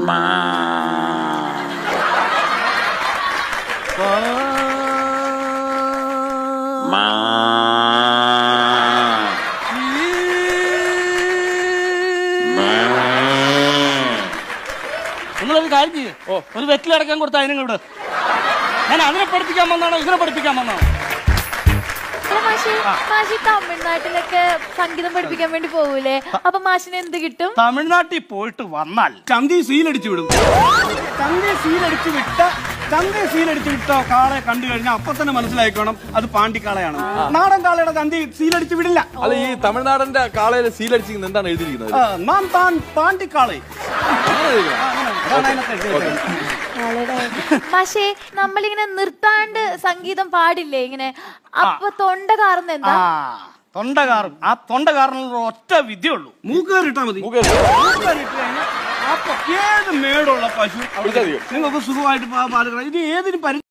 നിങ്ങളൊരു കാര്യം ചെയ്യ് ഒരു വെറ്റിലടക്കാൻ കൊടുത്ത അതിനും ഇവിടെ ഞാൻ അതിനെ പഠിപ്പിക്കാൻ വന്നാണോ ഇതിനെ പഠിപ്പിക്കാൻ വന്നാണോ അല്ല മാഷി മാഷി തമിഴ്നാട്ടിലൊക്കെ സംഗീതം പഠിപ്പിക്കാൻ വേണ്ടി പോകൂലേ അപ്പൊ മാഷിന് എന്ത് കിട്ടും തമിഴ്നാട്ടിൽ പോയിട്ട് വന്നാൽ ചന്തി സീലടിച്ചു വിടും ചന്തി സീലടിച്ചു വിട്ട ചന്തി സീലടിച്ചു വിട്ട കാളെ കണ്ടു കഴിഞ്ഞാൽ അപ്പൊ തന്നെ മനസ്സിലായിക്കോണം അത് പാണ്ടിക്കാളയാണ് നാടൻ കാളയുടെ ചന്തി സീലടിച്ചു വിടില്ല അല്ല ഈ തമിഴ്നാടിന്റെ കാളയിൽ സീലടിച്ചിരിക്കുന്നത് എന്താണ് എഴുതിയിരിക്കുന്നത് ആ, നാം താൻ പാണ്ടിക്കാളെ അങ്ങനെ എഴുതിയിരിക്കുന്നത്? അതാണ് അതിനകത്ത് എഴുതിയിരിക്കുന്നത്. മാഷേ നമ്മളിങ്ങനെ നിർത്താണ്ട് സംഗീതം പാടില്ലേ ഇങ്ങനെ അപ്പൊ തൊണ്ട കാർന്ന് എന്താ ആ തൊണ്ട കാറും ആ തൊണ്ട കാറിനുള്ള ഒറ്റ വിദ്യയുള്ളൂ മൂക്കേറിട്ടാ മതി മൂക്കേറ്. മൂക്കേറിട്ട് കഴിഞ്ഞാൽ അപ്പൊ ഏത് മേടുള്ള പശു അവിടെ ഇതറിയോ? നിങ്ങൾക്ക് സുഖമായിട്ട് പാ- പാലുകൾ ഇത് ഏതിനും പരി